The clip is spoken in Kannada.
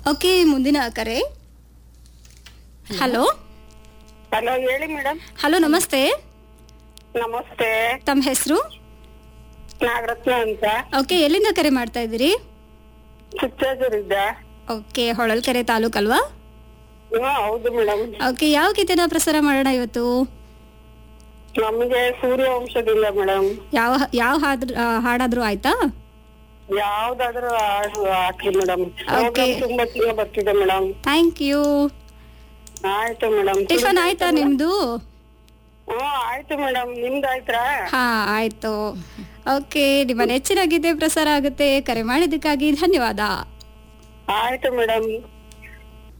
ಓಕೆ ಮುಂದಿನ ಕರೆ ಹಲೋ ಹಲೋ ಹೇಳಿ ಮೇಡಮ್ ಹಲೋ ನಮಸ್ತೆ ನಮಸ್ತೆ ತಮ್ಮ ಹೆಸರು ನಾಗರತ್ನ ಅಂತ ಓಕೆ ಎಲ್ಲಿಂದ ಕರೆ ಮಾಡ್ತಾ ಇದ್ದೀರಿ ಚಿತ್ತಾಜೂರಿದ್ದ ಓಕೆ ಹೊಳಲ್ಕೆರೆ ತಾಲೂಕ್ ಅಲ್ವಾ ಹಾ ಹೌದು ಮೇಡಮ್ ಓಕೆ ಯಾವ ಗೀತೆನ ಪ್ರಸಾರ ಮಾಡೋಣ ಇವತ್ತು ನಮಗೆ ಸೂರ್ಯವಂಶದಿಂದ ಮೇಡಮ್ ಯಾವ ಯಾವ ಹಾಡ್ ಆ, ಹಾಡಾದ್ರೂ ಆಯ್ತಾ ಯಾವ್ದಾದ್ರು ಹಾಡು ಹಾಕಿ ಮೇಡಮ್ Okay. ತುಂಬಾ ಚೆನ್ನಾಗಿ ಬರ್ತಿದೆ ಮೇಡಮ್ ಥ್ಯಾಂಕ್ ಯು ಆಯ್ತು ಮೇಡಮ್ ಟಿಫನ್ ಆಯ್ತಾ ನಿಮ್ದು ಹ್ಮ್ ಆಯ್ತು ಮೇಡಮ್ ನಿಮ್ದು ಆಯ್ತಾ ಹಾ ಆಯ್ತು ಓಕೆ ನಿಮ್ಮ ನೆಚ್ಚಿನ ಗೀತೆ ಪ್ರಸಾರ ಆಗುತ್ತೆ ಕರೆ ಮಾಡಿದ್ದಕ್ಕಾಗಿ ಧನ್ಯವಾದ ಆಯ್ತು ಮೇಡಮ್